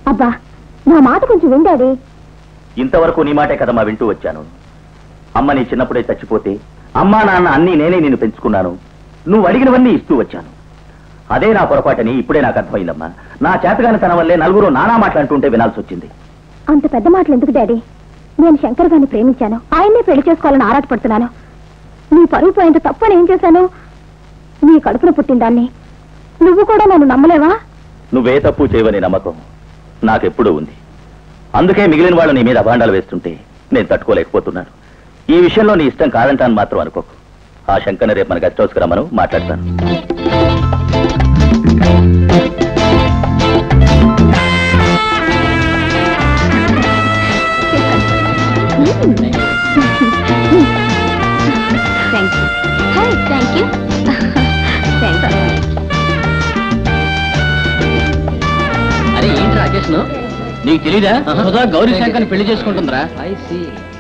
అబ్బా నా మాట కొంచెం విండాడి ఇంతవరకు నీ మాటే కదమ్మా వింటూ వచ్చాను అమ్మ నీ చిన్నప్పుడే చచ్చిపోతే అమ్మా నాన్న అన్నీ నేనే నిన్ను పెంచుకున్నాను నువ్వు అడిగినవన్నీ ఇస్తూ వచ్చాను అదే నా పొరపాటని ఇప్పుడే నాకు అర్థమైందమ్మా నా చేతగాని తన వల్లే నలుగురు నానా మాట్లాడుతుంటే వినాల్సి వచ్చింది అంత పెద్ద మాటలు ఎందుకు డాడీ నేను శంకర్ గారిని ప్రేమించాను ఆయన్నే పెళ్లి చేసుకోవాలని ఆరాటపడుతున్నాను నీ పరువు పోయేంత తప్పని ఏం చేశాను నీ కడుపున పుట్టిన దాన్ని నువ్వు కూడా నన్ను నమ్మలేవా నువ్వే తప్పు చేయవని నమ్మకం నాకెప్పుడూ ఉంది అందుకే మిగిలిన వాళ్ళు నీ మీద అభాండాలు వేస్తుంటే నేను తట్టుకోలేకపోతున్నాను ఈ విషయంలో నీ ఇష్టం కాదంటాను మాత్రం అనుకోకు ఆ శంకర్ని రేపు మన గెస్ట్ హౌస్కి రమ్మను మాట్లాడతాను thank you hi thank you thank you అరే ఏంటి రాకేష్ నీకు తెలీదా సుధా గౌరీ శంకర్ని పెళ్లి చేసుకుంటుందిరా